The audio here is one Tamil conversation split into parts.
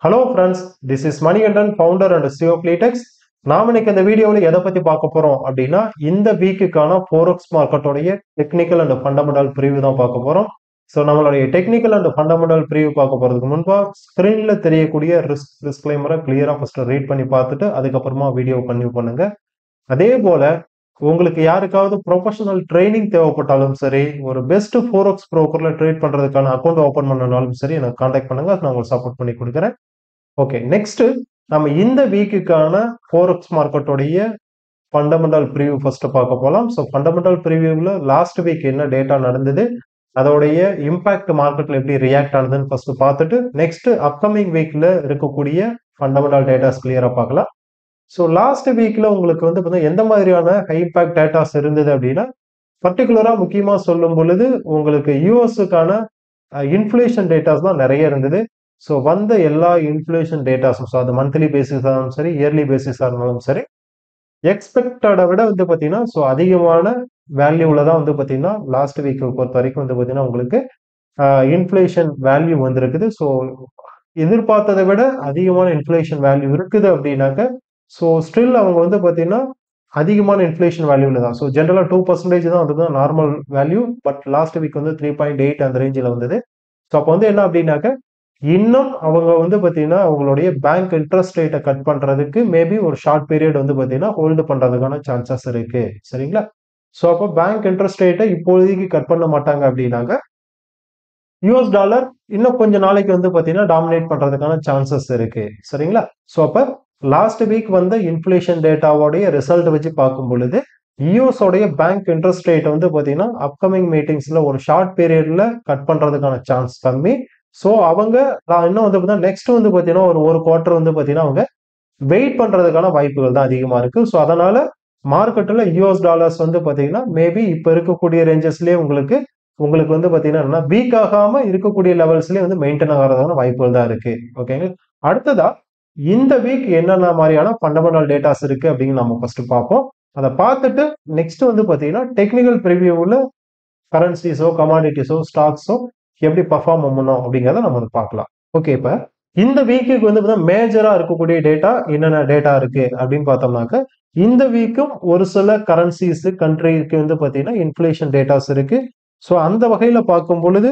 hello friends this is Manikandan founder and CEO பிளேடெக்ஸ் நாம இன்னைக்கு இந்த வீடியோவில் எதை பத்தி பார்க்க போறோம் அப்படின்னா இந்த வீக்குக்கான ஃபோரக்ஸ் மார்க்கெட்டோடைய டெக்னிக்கல் அண்ட் ஃபண்டமெண்டல் பிரிவு தான் பார்க்க போறோம் ஸோ நம்மளுடைய டெக்னிக்கல் அண்ட் ஃபண்டமெண்டல் பிரிவு பார்க்க போறதுக்கு முன்பா ஸ்கிரீன்ல தெரியக்கூடிய ரிஸ்க் டிஸ்கிளைமரை கிளியரா ஃபர்ஸ்ட் ரீட் பண்ணி பார்த்துட்டு அதுக்கப்புறமா வீடியோ கன்டினியூ பண்ணுங்க அதே போல உங்களுக்கு யாருக்காவது ப்ரொஃபஷனல் ட்ரைனிங் தேவைப்பட்டாலும் சரி ஒரு பெஸ்ட் ஃபோரக்ஸ் ப்ரோக்கர்ல ட்ரேட் பண்றதுக்கான அக்கௌண்ட் ஓப்பன் பண்ணனாலும் சரி எனக்கு காண்டாக்ட் பண்ணுங்க நான் உங்களுக்கு சப்போர்ட் பண்ணி கொடுக்குறேன் ஓகே நெக்ஸ்ட் நம்ம இந்த வீக்குக்கான ஃபோரக்ஸ் மார்க்கெட்டோடைய ஃபண்டமெண்டல் ப்ரிவியூ ஃபர்ஸ்ட் பார்க்க போகலாம் ஸோ ஃபண்டமெண்டல் ப்ரிவியூவில் லாஸ்ட் வீக் என்ன டேட்டா நடந்தது அதோடைய இம்பாக்ட் மார்க்கெட்ல எப்படி ரியாக்ட் ஆனதுன்னு ஃபர்ஸ்ட் பார்த்துட்டு நெக்ஸ்ட் அப்கமிங் வீக்ல இருக்கக்கூடிய ஃபண்டமெண்டல் டேட்டாஸ் கிளியரா பார்க்கலாம் ஸோ லாஸ்ட் வீக்ல உங்களுக்கு வந்து பார்த்தீங்கன்னா எந்த மாதிரியான ஹை இம்பாக்ட் டேட்டாஸ் இருந்தது அப்படின்னா பர்டிகுலராக முக்கியமாக சொல்லும் பொழுது உங்களுக்கு யூஎஸ்க்கான இன்ஃப்ளேஷன் டேட்டாஸ் தான் நிறைய இருந்தது ஸோ வந்த எல்லா இன்ஃப்ளேஷன் டேட்டாஸும் ஸோ அது மந்த்லி பேசிஸாக இருந்தாலும் சரி இயர்லி பேசிஸாக இருந்தாலும் சரி எக்ஸ்பெக்டடை விட வந்து பார்த்தீங்கன்னா ஸோ அதிகமான வேல்யூவில் தான் வந்து பார்த்தீங்கன்னா லாஸ்ட் வீக் பொறுத்த வரைக்கும் வந்து பார்த்தீங்கன்னா உங்களுக்கு இன்ஃப்ளேஷன் வேல்யூ வந்திருக்குது ஸோ எதிர்பார்த்ததை விட அதிகமான இன்ஃப்ளேஷன் வேல்யூ இருக்குது அப்படின்னாக்க ஸோ ஸ்டில் அவங்க வந்து பார்த்தீங்கன்னா அதிகமான இன்ஃப்ளேஷன் வேல்யூவில் தான் ஸோ ஜென்ரலாக டூ பர்சன்டேஜ் தான் அதுதான் normal value but last week வந்து த்ரீ பாயிண்ட் எயிட் அந்த ரேஞ்சில் வந்தது ஸோ அப்போ வந்து என்ன அப்படின்னாக்க இன்னும் அவங்க வந்து பார்த்தீங்கன்னா அவங்களுடைய பேங்க் இன்ட்ரெஸ்ட் ரேட்டை கட் பண்ணுறதுக்கு மேபி ஒரு ஷார்ட் பீரியட் வந்து பார்த்தீங்கன்னா ஹோல்டு பண்ணுறதுக்கான சான்சஸ் இருக்கு சரிங்களா ஸோ அப்போ பேங்க் இன்ட்ரெஸ்ட் ரேட்டை இப்போதைக்கு கட் பண்ண மாட்டாங்க அப்படின்னாக்க யூஎஸ் டாலர் இன்னும் கொஞ்சம் நாளைக்கு வந்து பார்த்தீங்கன்னா டாமினேட் பண்ணுறதுக்கான சான்சஸ் இருக்கு சரிங்களா ஸோ அப்போ லாஸ்ட் வீக் வந்த இன்ஃப்ளேஷன் டேட்டாவோடைய ரிசல்ட் வச்சு பார்க்கும் பொழுது யூஎஸோடைய பேங்க் இன்ட்ரெஸ்ட் ரேட் வந்து பார்த்தீங்கன்னா அப்கமிங் மீட்டிங்ஸில் ஒரு ஷார்ட் பீரியட்ல கட் பண்ணுறதுக்கான சான்ஸ் கம்மி ஸோ அவங்க நான் இன்னும் வந்து பார்த்தீங்கன்னா நெக்ஸ்ட் வந்து பார்த்தீங்கன்னா ஒரு ஒரு குவார்டர் வந்து பார்த்தீங்கன்னா அவங்க வெயிட் பண்ணுறதுக்கான வாய்ப்புகள் தான் அதிகமாக இருக்கு ஸோ அதனால மார்க்கெட்டில் யூஎஸ் டாலர்ஸ் வந்து பார்த்தீங்கன்னா மேபி இப்போ இருக்கக்கூடிய ரேஞ்சஸ்லேயே உங்களுக்கு உங்களுக்கு வந்து பார்த்தீங்கன்னா வீக் ஆகாம இருக்கக்கூடிய லெவல்ஸ்லேயே வந்து மெயின்டைன் ஆகிறதுக்கான வாய்ப்புகள் தான் இருக்கு ஓகேங்க அடுத்ததா இந்த வீக் என்னென்ன மாதிரியான ஃபண்டமெண்டல் டேட்டாஸ் இருக்கு அப்படின்னு நம்ம ஃபர்ஸ்ட் பார்ப்போம் அதை பார்த்துட்டு நெக்ஸ்ட் வந்து பார்த்தீங்கன்னா டெக்னிக்கல் ப்ரிவியூவில் கரன்சிஸோ கமாடிட்டிஸோ ஸ்டாக்ஸோ எப்படி பர்ஃபார்ம் பண்ணணும் அப்படிங்கிறத நம்ம வந்து பார்க்கலாம் ஓகே இப்போ இந்த வீக்குக்கு வந்து பார்த்தீங்கன்னா மேஜராக இருக்கக்கூடிய டேட்டா என்னென்ன டேட்டா இருக்கு அப்படின்னு பார்த்தோம்னாக்க இந்த வீக்கும் ஒரு சில கரன்சிஸ் கண்ட்ரிக்கு வந்து பார்த்தீங்கன்னா இன்ஃப்ளேஷன் டேட்டாஸ் இருக்கு ஸோ அந்த வகையில் பார்க்கும் பொழுது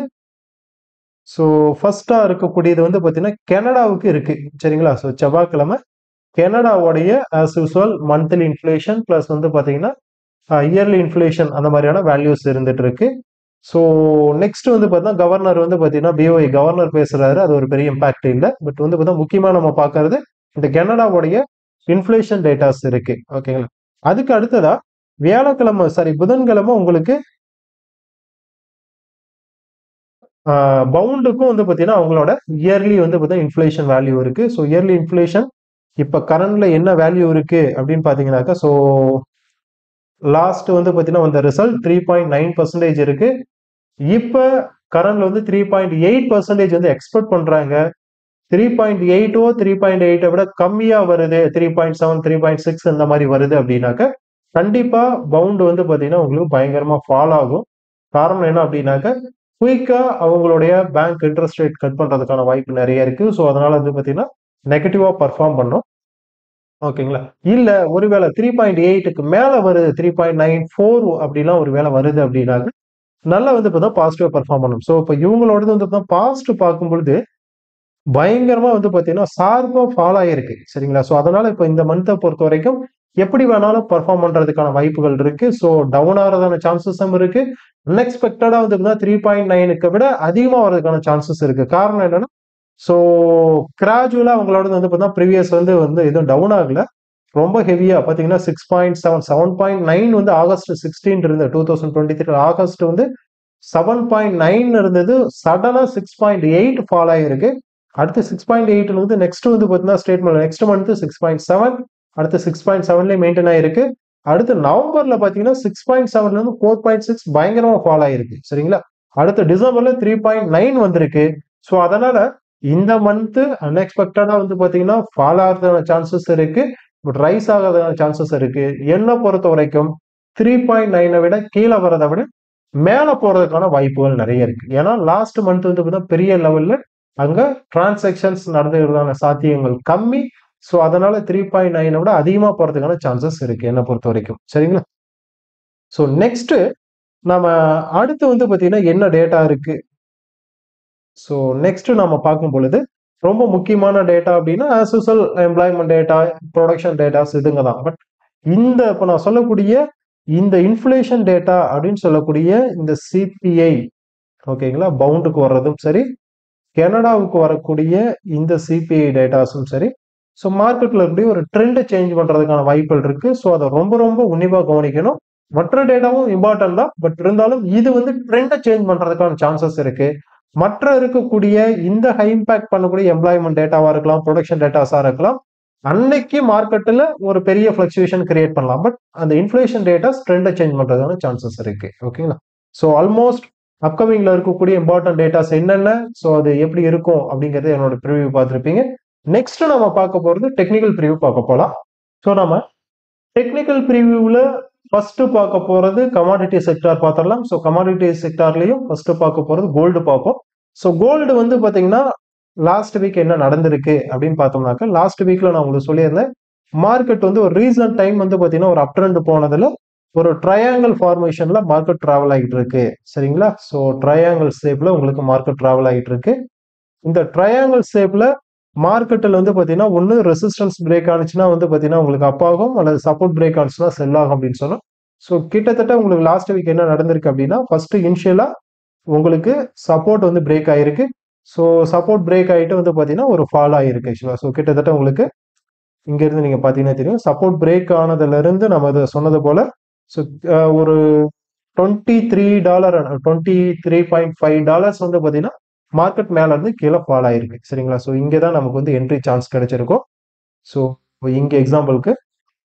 ஸோ ஃபர்ஸ்டா இருக்கக்கூடியது வந்து பார்த்தீங்கன்னா கனடாவுக்கு இருக்கு சரிங்களா ஸோ செவ்வாய்க்கிழமை கனடாவுடைய as usual monthly inflation plus வந்து பார்த்தீங்கன்னா இயர்லி இன்ஃப்ளேஷன் அந்த மாதிரியான வேல்யூஸ் இருந்துட்டு இருக்கு ஸோ நெக்ஸ்ட் வந்து பார்த்தீங்கன்னா கவர்னர் வந்து பார்த்தீங்கன்னா பிஓஐ கவர்னர் பேசுறாரு அது ஒரு பெரிய இம்பாக்ட் இல்லை பட் வந்து பார்த்தா முக்கியமாக நம்ம பார்க்கறது இந்த கனடாவுடைய இன்ஃப்ளேஷன் டேட்டாஸ் இருக்கு ஓகேங்களா அதுக்கு அடுத்ததா வியாழக்கிழமை சாரி புதன்கிழமை உங்களுக்கு பவுண்டுக்கும் வந்து பார்த்தீங்கன்னா அவங்களோட இயர்லி வந்து பார்த்தீங்கன்னா இன்ஃப்ளேஷன் வேல்யூ இருக்கு ஸோ இயர்லி இன்ஃப்ளேஷன் இப்போ கரண்ட்ல என்ன வேல்யூ இருக்கு அப்படின்னு பார்த்தீங்கன்னாக்கா ஸோ லாஸ்ட் வந்து பார்த்தீங்கன்னா அந்த result three point nine percentage இருக்கு இப்போ கரண்ட்ல வந்து த்ரீ பாயிண்ட் எயிட் பர்சன்டேஜ் வந்து எக்ஸ்பெக்ட் பண்றாங்க த்ரீ பாயிண்ட் எயிட்டோ த்ரீ பாயிண்ட் எயிட்டை விட கம்மியா வருது three point seven three point six இந்த மாதிரி வருது அப்படின்னாக்க கண்டிப்பா பவுண்டு வந்து பார்த்தீங்கன்னா உங்களுக்கு பயங்கரமா ஃபால் ஆகும் காரணம் என்ன அப்படின்னாக்க குயிக்கா அவங்களுடைய பேங்க் இன்ட்ரெஸ்ட் ரேட் கட் பண்றதுக்கான வாய்ப்பு நிறைய இருக்கு ஸோ அதனால வந்து பார்த்தீங்கன்னா நெகட்டிவா பர்ஃபார்ம் பண்ணும் ஓகேங்களா இல்ல ஒருவேளை த்ரீ பாயிண்ட் எயிட்டுக்கு மேல வருது த்ரீ பாயிண்ட் நைன் ஃபோர் அப்படிலாம் ஒரு வேலை வருது அப்படின்னாக்க நல்லா வந்து இப்போ பாசிட்டிவா பர்ஃபார்ம் பண்ணும் ஸோ இப்போ இவங்களோடது வந்து பாஸ்ட் பார்க்கும் பொழுது பயங்கரமா வந்து பார்த்தீங்கன்னா சார்பா ஃபாலோ ஆயிருக்கு சரிங்களா ஸோ அதனால இப்போ இந்த மந்த்தை பொறுத்த வரைக்கும் எப்படி வேணாலும் பர்ஃபார்ம் பண்றதுக்கான வாய்ப்புகள் இருக்கு ஸோ டவுன் ஆகிறதான சான்சஸும் இருக்கு அன்எக்ஸ்பெக்டடா வந்து த்ரீ பாயிண்ட் நைனுக்கு விட அதிகமா வர்றதுக்கான சான்சஸ் இருக்கு காரணம் என்னன்னா ஸோ கிராஜுவலா அவங்களோட வந்து பார்த்தீங்கன்னா ப்ரீவியஸ் வந்து வந்து எதுவும் டவுன் ஆகல ரொம்ப ஹெவியா பாத்தீங்கன்னா six point seven seven point nine வந்து ஆகஸ்ட் சிக்ஸ்டீன் இருந்தது two thousand twenty three August வந்து செவன் பாயிண்ட் நைன் இருந்தது சடனா சிக்ஸ் பாயிண்ட் எயிட் ஃபால் ஆகிருக்கு அடுத்து சிக்ஸ் பாயிண்ட் எயிட்ல வந்து நெக்ஸ்ட் வந்து பார்த்தீங்கன்னா statement next month six point seven அடுத்து சிக்ஸ் பாயிண்ட் செவன்லேயே மெயின்டைன் ஆயிருக்கு அடுத்து நவம்பர்ல பாத்தீங்கன்னா சிக்ஸ் பாயிண்ட் செவன்ல இருந்து ஃபோர் பாயிண்ட் சிக்ஸ் பயங்கரமா ஃபால் ஆயிருக்கு சரிங்களா அடுத்து டிசம்பர்ல த்ரீ பாயிண்ட் நைன் வந்திருக்கு ஸோ அதனால இந்த மந்த் அன்எக்ஸ்பெக்டடா வந்து பாத்தீங்கன்னா ஃபால் ஆகிறதுக்கான சான்சஸ் இருக்கு பட் ரைஸ் ஆகிறதுக்கான சான்சஸ் இருக்கு என்ன பொறுத்த வரைக்கும் த்ரீ பாயிண்ட் நைனை விட கீழே வரதை விட மேல போறதுக்கான வாய்ப்புகள் நிறைய இருக்கு ஏன்னா லாஸ்ட் மந்த் வந்து பார்த்தீங்கன்னா பெரிய லெவல்ல அங்க டிரான்சாக்ஷன்ஸ் நடந்துக்கிறதான சாத்தியங்கள் கம்மி ஸோ அதனால த்ரீ பாயிண்ட் நைனை விட அதிகமாக போகிறதுக்கான சான்சஸ் இருக்கு என்னை பொறுத்த வரைக்கும் சரிங்களா ஸோ நெக்ஸ்ட் நம்ம அடுத்து வந்து பார்த்தீங்கன்னா என்ன டேட்டா இருக்கு ஸோ நெக்ஸ்ட் நம்ம பார்க்கும் பொழுது ரொம்ப முக்கியமான டேட்டா அப்படின்னா as usual employment data production datas இதுங்க தான் பட் இந்த இப்போ நான் சொல்லக்கூடிய இந்த இன்ஃப்ளேஷன் டேட்டா அப்படின்னு சொல்லக்கூடிய இந்த சிபிஐ ஓகேங்களா பவுண்டுக்கு வர்றதும் சரி கனடாவுக்கு வரக்கூடிய இந்த சிபிஐ டேட்டாஸும் சரி ஸோ மார்க்கெட்டில் இருக்கக்கூடிய ஒரு ட்ரெண்டை சேஞ்ச் பண்ணுறதுக்கான வாய்ப்புகள் இருக்கு ஸோ அதை ரொம்ப ரொம்ப உன்னிப்பாக கவனிக்கணும் மற்ற டேட்டாவும் இம்பார்ட்டன்ட் தான் பட் இருந்தாலும் இது வந்து ட்ரெண்டை சேஞ்ச் பண்ணுறதுக்கான சான்சஸ் இருக்கு மற்ற இருக்கக்கூடிய இந்த ஹை இம்பாக்ட் பண்ணக்கூடிய எம்ப்ளாய்மெண்ட் டேட்டாவா இருக்கலாம் ப்ரொடக்ஷன் டேட்டாஸா இருக்கலாம் அன்னைக்கு மார்க்கெட்டில் ஒரு பெரிய ஃபிளக்சுவேஷன் கிரியேட் பண்ணலாம் பட் அந்த இன்ஃப்ளேஷன் டேட்டாஸ் ட்ரெண்டை சேஞ்ச் பண்ணுறதுக்கான சான்சஸ் இருக்கு ஓகேங்களா ஸோ ஆல்மோஸ்ட் அப்கமிங்ல இருக்கக்கூடிய இம்பார்ட்டன்ட் டேட்டாஸ் என்னென்ன ஸோ அது எப்படி இருக்கும் அப்படிங்கறது என்னோட ப்ரிவியூ பார்த்துருப்பீங்க நெக்ஸ்ட் நம்ம பார்க்க போறது டெக்னிக்கல் ப்ரிவியூ பார்க்க போகலாம் ஸோ நம்ம டெக்னிக்கல் ப்ரிவியூவில் ஃபர்ஸ்ட் பார்க்க போறது கமாடிட்டி செக்டார் பார்த்துடலாம் ஸோ கமாடிட்டி செக்டார்லையும் ஃபர்ஸ்ட் பார்க்க போறது கோல்டு பார்ப்போம் ஸோ கோல்டு வந்து பார்த்தீங்கன்னா லாஸ்ட் வீக் என்ன நடந்திருக்கு அப்படின்னு பார்த்தோம்னாக்க லாஸ்ட் வீக்ல நான் உங்களுக்கு சொல்லியிருந்தேன் மார்க்கெட் வந்து ஒரு ரீசன்ட் டைம் வந்து பார்த்தீங்கன்னா ஒரு அப் ட்ரெண்ட் போனதுல ஒரு ட்ரையாங்கிள் ஃபார்மேஷன்ல மார்க்கெட் டிராவல் ஆகிட்டு இருக்கு சரிங்களா ஸோ ட்ரையாங்கிள் ஷேப்ல உங்களுக்கு மார்க்கெட் டிராவல் ஆகிட்டு இருக்கு இந்த ட்ரையாங்கிள் ஷேப்ல மார்க்கெட்டில் வந்து பார்த்தீங்கன்னா ஒன்று ரெசிஸ்டன்ஸ் பிரேக் ஆனிச்சுன்னா வந்து பார்த்தீங்கன்னா உங்களுக்கு அப் ஆகும் அல்லது சப்போர்ட் பிரேக் ஆனிச்சுன்னா செல் ஆகும் அப்படின்னு சொன்னோம் ஸோ கிட்டத்தட்ட உங்களுக்கு லாஸ்ட் வீக் என்ன நடந்திருக்கு அப்படின்னா ஃபர்ஸ்ட் இனிஷியலா உங்களுக்கு சப்போர்ட் வந்து பிரேக் ஆயிருக்கு ஸோ சப்போர்ட் பிரேக் ஆகிட்டு வந்து பார்த்தீங்கன்னா ஒரு ஃபால் ஆகிருக்கு ஆக்சுவலாக ஸோ கிட்டத்தட்ட உங்களுக்கு இங்கேருந்து நீங்கள் பார்த்தீங்கன்னா தெரியும் சப்போர்ட் பிரேக் ஆனதுலேருந்து நம்ம இதை சொன்னது போல ஸோ ஒரு twenty three dollar twenty three point five dollars வந்து பார்த்தீங்கன்னா மார்க்கெட் மேல இருந்து கீழே ஃபால் ஆயிருக்கு சரிங்களா ஸோ இங்கே தான் நமக்கு வந்து என்ட்ரி சான்ஸ் கிடைச்சிருக்கும் ஸோ இங்கே எக்ஸாம்பிளுக்கு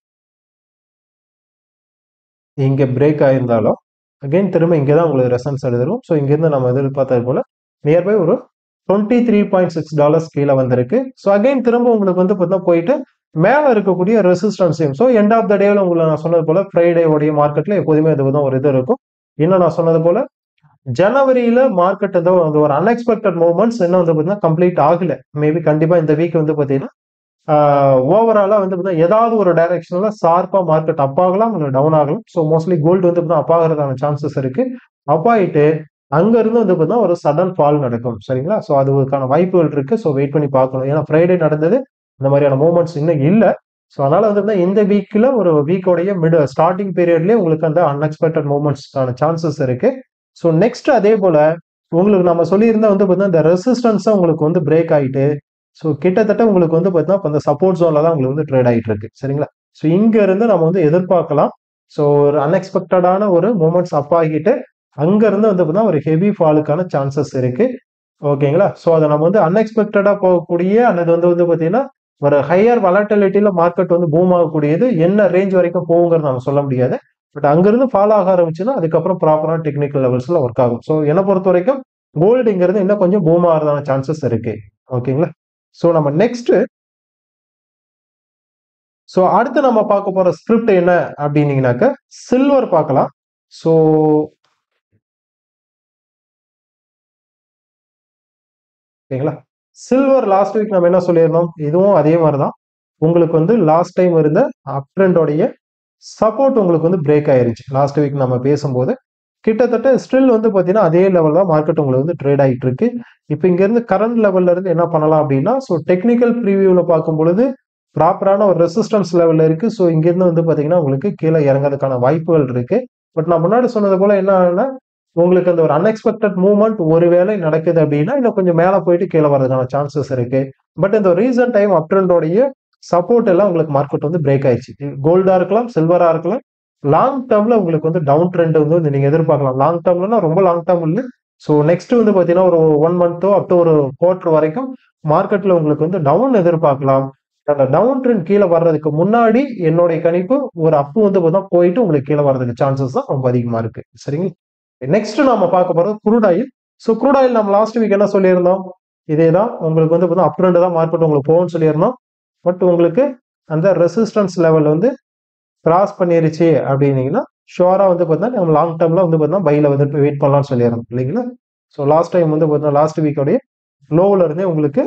இங்கே பிரேக் ஆயிருந்தாலும் அகைன் திரும்ப இங்கே தான் உங்களுக்கு ரெசன்ஸ் எழுதுரும் ஸோ இங்கேருந்து நம்ம எதிர்பார்த்தது போல நியர்பை ஒரு twenty three point six dollars கீழே வந்திருக்கு ஸோ அகைன் திரும்ப உங்களுக்கு வந்து பார்த்தா போயிட்டு மேலே இருக்கக்கூடிய ரெசிஸ்டன்ஸையும் ஸோ எண்ட் ஆஃப் த டேவில் உங்களை நான் சொன்னது போல ஃப்ரைடே உடைய மார்க்கெட்ல எப்போதுமே அது தான் ஒரு இது இருக்கும் இன்னும் நான் சொன்னது போல ஜனவரியில மார்க்கெட் ஏதோ அந்த ஒரு அன்எக்ஸ்பெக்டட் மூவ்மெண்ட்ஸ் என்ன வந்து பார்த்தீங்கன்னா கம்ப்ளீட் ஆகல மேபி கண்டிப்பா இந்த வீக் வந்து பார்த்தீங்கன்னா ஓவராலா வந்து பார்த்தீங்கன்னா ஏதாவது ஒரு டைரக்ஷன்ல ஷார்ப்பா மார்க்கெட் அப் ஆகலாம் இல்லை டவுன் ஆகலாம் ஸோ மோஸ்ட்லி கோல்டு வந்து பார்த்தீங்கன்னா அப் ஆகிறதான சான்சஸ் இருக்கு அப் ஆயிட்டு அங்க இருந்து வந்து பார்த்தீங்கன்னா ஒரு சடன் ஃபால் நடக்கும் சரிங்களா ஸோ அதுக்கான வாய்ப்புகள் இருக்கு ஸோ வெயிட் பண்ணி பார்க்கணும் ஏன்னா ஃப்ரைடே நடந்தது இந்த மாதிரியான மூமெண்ட்ஸ் இன்னும் இல்லை ஸோ அதனால வந்து இந்த வீக்ல ஒரு வீக்கோடைய மிட் ஸ்டார்டிங் பீரியட்லேயே உங்களுக்கு அந்த அன்எக்ஸ்பெக்டட் மூமெண்ட்ஸ்க்கான சான்சஸ் இருக்கு ஸோ நெக்ஸ்ட் அதே போல உங்களுக்கு நம்ம சொல்லியிருந்தா வந்து பார்த்தீங்கன்னா இந்த ரெசிஸ்டன்ஸை உங்களுக்கு வந்து பிரேக் ஆகிட்டு ஸோ கிட்டத்தட்ட உங்களுக்கு வந்து பார்த்தீங்கன்னா இப்போ இந்த சப்போர்ட் ஜோன்ல தான் உங்களுக்கு வந்து ட்ரேட் ஆகிட்டு இருக்கு சரிங்களா ஸோ இங்க இருந்து நம்ம வந்து எதிர்பார்க்கலாம் ஸோ ஒரு அன்எக்ஸ்பெக்டடான ஒரு மூமெண்ட்ஸ் அப் ஆகிட்டு அங்க இருந்து வந்து பார்த்தீங்கன்னா ஒரு ஹெவி ஃபாலுக்கான சான்சஸ் இருக்கு ஓகேங்களா ஸோ அதை நம்ம வந்து அன்எக்ஸ்பெக்டடா போகக்கூடிய அல்லது வந்து வந்து பார்த்தீங்கன்னா ஒரு ஹையர் வலாட்டிலிட்டியில மார்க்கெட் வந்து பூம் ஆகக்கூடியது என்ன ரேஞ்ச் வரைக்கும் போகுங்கிறது நம்ம சொல்ல முடியாது பட் அங்கிருந்து ஃபாலோ ஆக ஆரம்பிச்சுன்னா அதுக்கப்புறம் ப்ராப்பரான டெக்னிக்கல் லெவல்ஸ்ல ஒர்க் ஆகும் ஸோ என்னை பொறுத்த வரைக்கும் கோல்டுங்கிறது இன்னும் கொஞ்சம் பூம் ஆகிறதான சான்சஸ் இருக்கு ஓகேங்களா ஸோ நம்ம நெக்ஸ்ட் ஸோ அடுத்து நம்ம பார்க்க போற ஸ்கிரிப்ட் என்ன அப்படின்னீங்கன்னாக்க சில்வர் பார்க்கலாம் ஸோ ஓகேங்களா சில்வர் லாஸ்ட் வீக் நம்ம என்ன சொல்லியிருந்தோம் இதுவும் அதே மாதிரி தான் உங்களுக்கு வந்து லாஸ்ட் டைம் இருந்த அப் ட்ரெண்டோடைய சப்போர்ட் உங்களுக்கு வந்து பிரேக் ஆயிருச்சு லாஸ்ட் வீக் நம்ம பேசும்போது கிட்டத்தட்ட ஸ்டில் வந்து பார்த்தீங்கன்னா அதே லெவல் தான் மார்க்கெட் உங்களுக்கு வந்து ட்ரேட் ஆகிட்டு இருக்கு இப்போ இங்கேருந்து கரண்ட் லெவல்ல இருந்து என்ன பண்ணலாம் அப்படின்னா ஸோ டெக்னிக்கல் ப்ரீவியூவில் பார்க்கும் பொழுது ப்ராப்பரான ஒரு ரெசிஸ்டன்ஸ் லெவலில் இருக்கு ஸோ இங்கேருந்து வந்து பார்த்தீங்கன்னா உங்களுக்கு கீழே இறங்கிறதுக்கான வாய்ப்புகள் இருக்கு பட் நான் முன்னாடி சொன்னது போல என்ன ஆகுனா உங்களுக்கு அந்த ஒரு அன்எக்ஸ்பெக்டட் மூவ்மெண்ட் ஒருவேளை நடக்குது அப்படின்னா இன்னும் கொஞ்சம் மேலே போயிட்டு கீழே வரதுக்கான சான்சஸ் இருக்கு பட் இந்த ரீசன்ட் டைம் அப் ட்ரெண்டோடைய சப்போர்ட் எல்லாம் உங்களுக்கு மார்க்கெட் வந்து பிரேக் ஆயிடுச்சு கோல்டா இருக்கலாம் சில்வரா இருக்கலாம் லாங் டேர்ம்ல உங்களுக்கு வந்து டவுன் ட்ரெண்ட் வந்து நீங்க எதிர்பார்க்கலாம் லாங் டேர்ம்லனா ரொம்ப லாங் டேர்ம் இல்லை ஸோ நெக்ஸ்ட் வந்து பாத்தீங்கன்னா ஒரு ஒன் மந்த்தோ அப் டு ஒரு குவார்டர் வரைக்கும் மார்க்கெட்ல உங்களுக்கு வந்து டவுன் எதிர்பார்க்கலாம் அந்த டவுன் ட்ரெண்ட் கீழே வர்றதுக்கு முன்னாடி என்னுடைய கணிப்பு ஒரு அப்பு வந்து பார்த்தா போயிட்டு உங்களுக்கு கீழே வர்றதுக்கு சான்சஸ் தான் ரொம்ப அதிகமா இருக்கு சரிங்களா நெக்ஸ்ட் நாம பார்க்க போறது crude oil so crude oil நம்ம லாஸ்ட் வீக் என்ன சொல்லியிருந்தோம் இதே தான் உங்களுக்கு வந்து பார்த்தா அப் ட்ரெண்ட் தான் மார்க்கெட் உங்களுக்கு போகும்னு சொல்லியிருந்தோம் பட் உங்களுக்கு அந்த ரெசிஸ்டன்ஸ் லெவல் வந்து கிராஸ் பண்ணிருச்சு அப்படின்னீங்கன்னா ஷுவரா வந்து பார்த்தீங்கன்னா நம்ம லாங் டேர்ம்ல வந்து பார்த்தீங்கன்னா பையில வந்து வெயிட் பண்ணலாம்னு சொல்லிடுறோம் இல்லைங்களா ஸோ லாஸ்ட் டைம் வந்து பார்த்தீங்கன்னா லாஸ்ட் வீக்கோடைய லோவில் இருந்தே உங்களுக்கு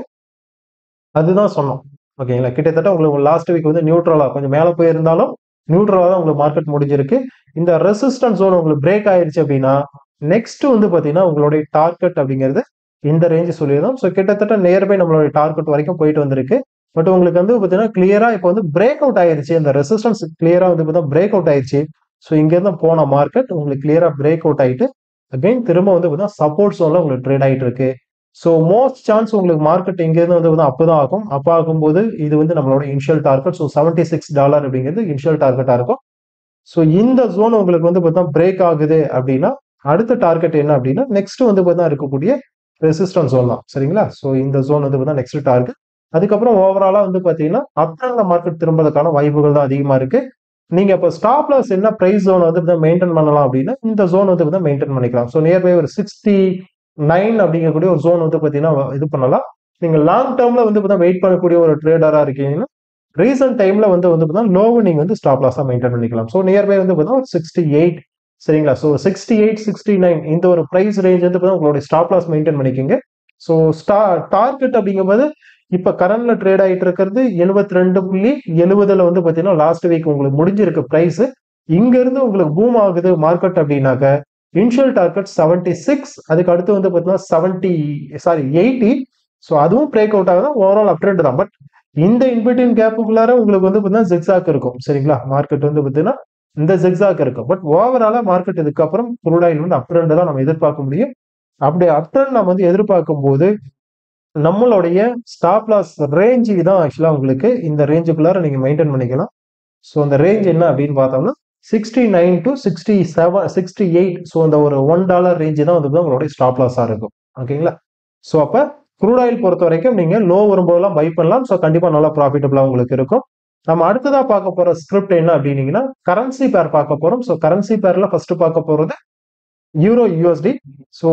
அதுதான் சொன்னோம் ஓகேங்களா கிட்டத்தட்ட உங்களுக்கு லாஸ்ட் வீக் வந்து நியூட்ரலா கொஞ்சம் மேலே போயிருந்தாலும் நியூட்ரலா தான் உங்களுக்கு மார்க்கெட் முடிஞ்சிருக்கு இந்த ரெசிஸ்டன்ஸ் ஜோன் உங்களுக்கு பிரேக் ஆயிருச்சு அப்படின்னா நெக்ஸ்ட் வந்து பாத்தீங்கன்னா உங்களுடைய டார்கெட் அப்படிங்கிறது இந்த ரேஞ்சு சொல்லியிருந்தோம் ஸோ கிட்டத்தட்ட நியர்பை நம்மளுடைய டார்கெட் வரைக்கும் போயிட்டு வந்திருக்கு பட் உங்களுக்கு வந்து பார்த்தீங்கன்னா கிளியரா இப்போ வந்து பிரேக் அவுட் ஆயிருச்சு இந்த ரெசிஸ்டன்ஸ் கிளியரா வந்து பார்த்தீங்கன்னா பிரேக் அவுட் ஆயிருச்சு ஸோ இங்கேருந்து போன மார்க்கெட் உங்களுக்கு கிளியரா பிரேக் அவுட் ஆயிட்டு அகைன் திரும்ப வந்து பார்த்தீங்கன்னா சப்போர்ட் ஜோன்ல உங்களுக்கு ட்ரேட் ஆயிட்டு இருக்கு ஸோ மோஸ்ட் சான்ஸ் உங்களுக்கு மார்க்கெட் இங்கேருந்து வந்து பார்த்தீங்கன்னா அப்பதான் ஆகும் அப்போ ஆகும்போது இது வந்து நம்மளோட initial target so seventy six dollar அப்படிங்கிறது இனிஷியல் டார்கெட்டா இருக்கும் ஸோ இந்த ஜோன் உங்களுக்கு வந்து பார்த்தா பிரேக் ஆகுது அப்படின்னா அடுத்த டார்கெட் என்ன அப்படின்னா நெக்ஸ்ட் வந்து பார்த்தா இருக்கக்கூடிய ரெசிஸ்டன்ஸ் ஜோன் தான் சரிங்களா ஸோ இந்த ஜோன் வந்து பார்த்தா நெக்ஸ்ட் டார்கெட் அதுக்கப்புறம் ஓவராலா வந்து பார்த்தீங்கன்னா அப்ரண்ட மார்க்கெட் திரும்புறதுக்கான வாய்ப்புகள் தான் அதிகமா இருக்கு நீங்க இப்போ ஸ்டாப் லாஸ் என்ன பிரைஸ் ஜோன் வந்து மெயின்டைன் பண்ணலாம் அப்படின்னா இந்த ஜோன் வந்து மெயின்டைன் பண்ணிக்கலாம் ஸோ நியர்பை ஒரு சிக்ஸ்டி நைன் அப்படிங்கக்கூடிய ஒரு ஜோன் வந்து பார்த்தீங்கன்னா இது பண்ணலாம் நீங்க லாங் டேர்ம்ல வந்து பார்த்தா வெயிட் பண்ணக்கூடிய ஒரு ட்ரேடரா இருக்கீங்கன்னா ரீசன்ட் டைம்ல வந்து வந்து பார்த்தீங்கன்னா லோவை நீங்க வந்து ஸ்டாப் லாஸா மெயின்டைன் பண்ணிக்கலாம் ஸோ நியர்பை வந்து பார்த்தீங்கன்னா ஒரு சிக்ஸ்டி எயிட் சரிங்களா so sixty eight sixty nine இந்த ஒரு ப்ரைஸ் ரேஞ்ச் வந்து பார்த்தீங்கன்னா உங்களுடைய ஸ்டாப் லாஸ் மெயின்டைன் பண்ணிக்கிங்க ஸோ ஸ்டா டார்கெட் அப்படிங்கும்போது இப்ப கரண்ட்ல ட்ரேட் ஆயிட்டு இருக்கிறது எழுபத்தி ரெண்டு புள்ளி எழுபதுல வந்து பாத்தீங்கன்னா லாஸ்ட் வீக் உங்களுக்கு முடிஞ்சிருக்கு பிரைஸ் இங்க இருந்து உங்களுக்கு பூம் ஆகுது மார்க்கெட் அப்படின்னாக்க இனிஷியல் டார்கெட் செவன்டி சிக்ஸ் அதுக்கு அடுத்து வந்து பாத்தீங்கன்னா செவன்டி சாரி எயிட்டி ஸோ அதுவும் பிரேக் அவுட் ஆகுது ஓவரால் அப் ட்ரெண்ட் தான் பட் இந்த இன்பிட்வீன் கேப்புக்குள்ளார உங்களுக்கு வந்து பார்த்தீங்கன்னா ஜிக்ஸாக் இருக்கும் சரிங்களா மார்க்கெட் வந்து பார்த்தீங்கன்னா இந்த ஜிக்ஸாக் இருக்கும் பட் ஓவராலா மார்க்கெட் இதுக்கப்புறம் குரூடாயில் வந்து அப் ட்ரெண்ட் தான் நம்ம எதிர்பார்க்க முடியும் அப்படி அப் ட்ரெண்ட் நம்ம வந்து எதிர்பார்க்கும் போது நம்மளுடைய ஸ்டாப் லாஸ் ரேஞ்சு தான் ஆக்சுவலாக உங்களுக்கு இந்த ரேஞ்சுக்குள்ளார நீங்கள் மெயின்டைன் பண்ணிக்கலாம் ஸோ அந்த ரேஞ்ச் என்ன அப்படின்னு பார்த்தோம்னா sixty nine to sixty seven sixty eight so அந்த ஒரு ஒன் டாலர் ரேஞ்சு தான் வந்து உங்களுடைய ஸ்டாப் லாஸாக இருக்கும் ஓகேங்களா ஸோ அப்போ க்ரூட் ஆயில் பொறுத்த வரைக்கும் நீங்கள் லோ வரும்போதெல்லாம் பை பண்ணலாம் ஸோ கண்டிப்பாக நல்லா ப்ராஃபிட்டபிளாக உங்களுக்கு இருக்கும் நம்ம அடுத்ததாக பார்க்க போகிற ஸ்கிரிப்ட் என்ன அப்படின்னீங்கன்னா கரன்சி பேர் பார்க்க போகிறோம் ஸோ கரன்சி பேரில் ஃபர்ஸ்ட் பார்க்க போகிறது யூரோ யூஎஸ்டி ஸோ